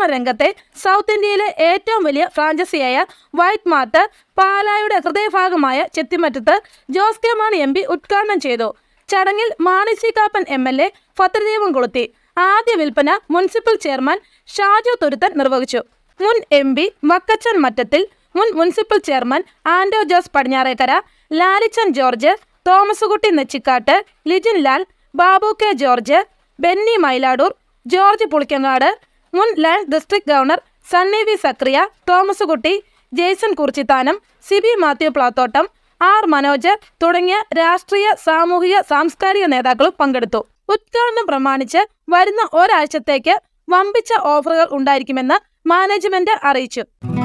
വസ്ത്രനിർമ്മാണ രംഗത്തെ സൗത്ത് ഇന്ത്യയിലെ ഏറ്റവും വലിയ ഫ്രാഞ്ചൈസിയായ വൈറ്റ് മാർട്ട് പാലായുടെ ഹൃദയഭാഗമായ ചെത്തിമറ്റത്ത് Jose K Mani M P ഉദ്ഘാടനം ചെയ്തു ചടങ്ങിൽ Mani C Kappan M L A ഫത്തദീപം കൊളുത്തി ആദ്യ വിൽപ്പന മുനിസിപ്പൽ ചെയർമാൻ ഷാജു തുരുത്തൻ നിർവഹിച്ചു മുൻ എം പി വക്കച്ചൻ മറ്റത്തിൽ മുൻ municipal chairman Anto Jose Padinjarekara Lalichan George Thomaskutty Nechikkattu Lijin Lal Babu K George Benny Mailadoor George Pulikkangad മുൻ land district governor Sunny V Zacharia Thomas Kutty Jaison Kurichithanam Siby Mathew Plathottam R Manoj തുടങ്ങിയ രാഷ്ട്രീയ സാമൂഹിക സാംസ്കാരിക നേതാക്കളും പങ്കെടുത്തു ഉദ്ഘാടനം പ്രമാണിച്ച് വരുന്ന ഒരാഴ്ചത്തേക്ക് വമ്പിച്ച ഓഫറുകൾ ഉണ്ടായിരിക്കുമെന്ന് മാനേജ്മെന്റ് അറിയിച്ചു